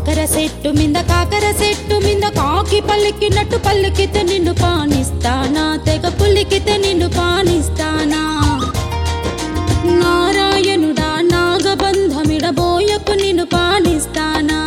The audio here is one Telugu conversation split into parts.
కాకర చెట్టు మింద కాకర చెట్టు మింద కాకి పలికినట్టు పలికితే నిన్ను పానిస్తానా తెగ పులికితే నిన్ను పానిస్తానా నారాయణుడా నాగబంధమిడబోయకు నిన్ను పానిస్తానా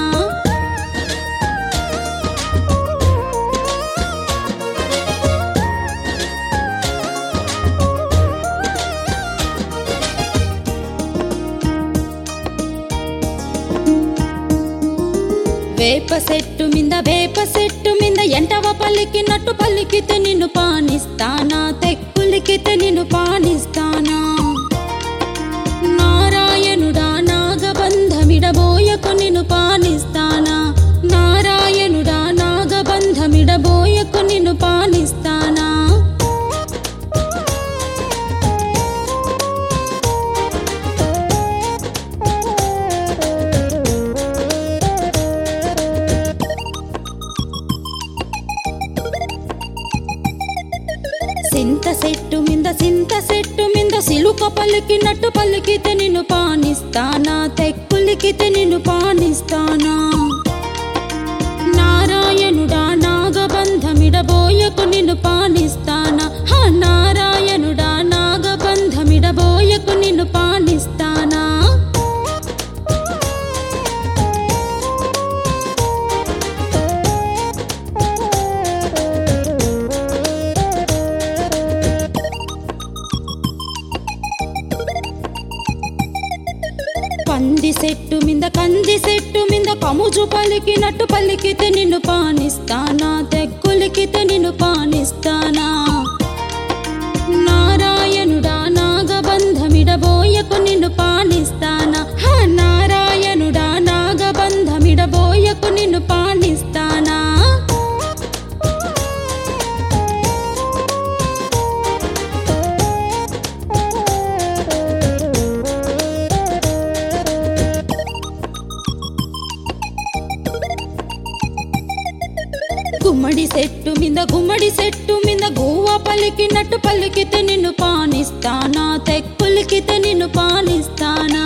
వేప చెట్టు మింద వేప చెట్టు మింద ఎంటవ పలికినట్టు పలికితే నిన్ను పానిస్తానా తెక్కులికితే నిన్ను పానిస్తానా నారాయణుడా నాగబంధమిడబోయకు నిన్ను పానిస్తానా నారాయణుడా నాగబంధమిడబోయకు నిన్ను పానిస్తానా సింత చెట్టు మింద సింత చెట్టు మింద సిలుక పలికినట్టు పలికితే నిన్ను పానిస్తానా తెక్కులికితే నిన్ను పానిస్తానా నారాయణుడా నాగబంధమిడబోయకు నిన్ను పానిస్తానా హ నారాయణుడా నాగబంధమిడబోయకు నిన్ను పానిస్తానా పంది చెట్టు మింద కంది చెట్టు మింద కముజు పలికినట్టు పలికితే నిన్ను పానిస్తానా తెక్కులికితే నిన్ను పానిస్తానా నారాయణుడా నాగబంధమిడబోయకు నిన్ను పానిస్తానా హ నారాయణుడా నాగబంధమిడబోయకు నిన్ను పానిస్తానా గుమ్మడి చెట్టు మీద గుమ్మడి చెట్టు మీద గువ్వ పలికినట్టు పలికితే నిన్ను పానిస్తానా తెక్కులికితే నిన్ను పానిస్తానా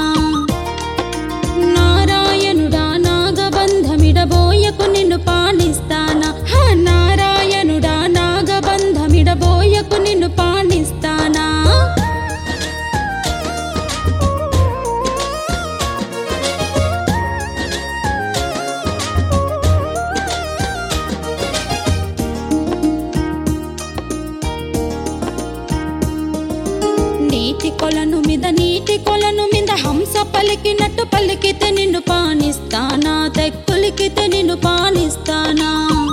నారాయణుడా నాగబంధమిడబోయకు నిన్ను పానిస్తానా హ నారాయణుడా నాగబంధమిడబోయకు నిన్ను పానిస్తానా నీటి కొలను మీద నీటి కొలను మీద హంస పలికినట్టు పలికితే నిన్ను పానిస్తానా తెక్కులికితే నిన్ను పానిస్తానా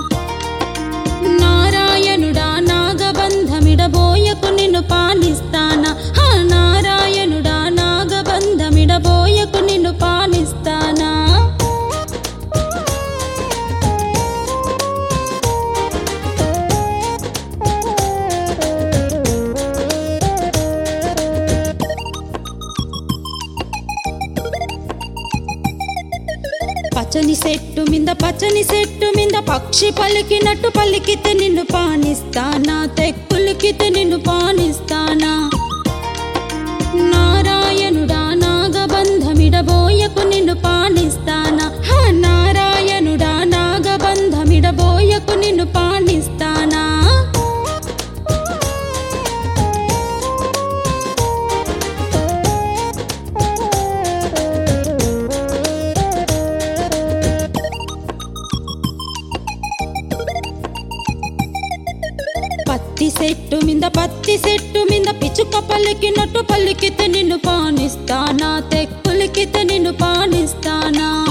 నారాయణుడా నాగబంధమిడబోయకు నిన్ను పానిస్తానా హ నారాయణుడా నాగబంధమిడబోయకు నిన్ను పానిస్తానా పచ్చని చెట్టు మీద పచ్చని చెట్టు మీద పక్షి పలికినట్టు పలికితే నిన్ను పానిస్తానా తెక్కులికితే నిన్ను పానిస్తానా నారాయణుడా నాగబంధమిడబోయకు నిన్ను పానిస్తానా హ నారాయణుడా నాగబంధమిడబోయకు నిన్ను పానిస్తానా పత్తి చెట్టు మీద పత్తి చెట్టు మీద పిచుక పలికినట్టు పలికితే నిన్ను పానిస్తానా తెక్కులికితే నిన్ను పానిస్తానా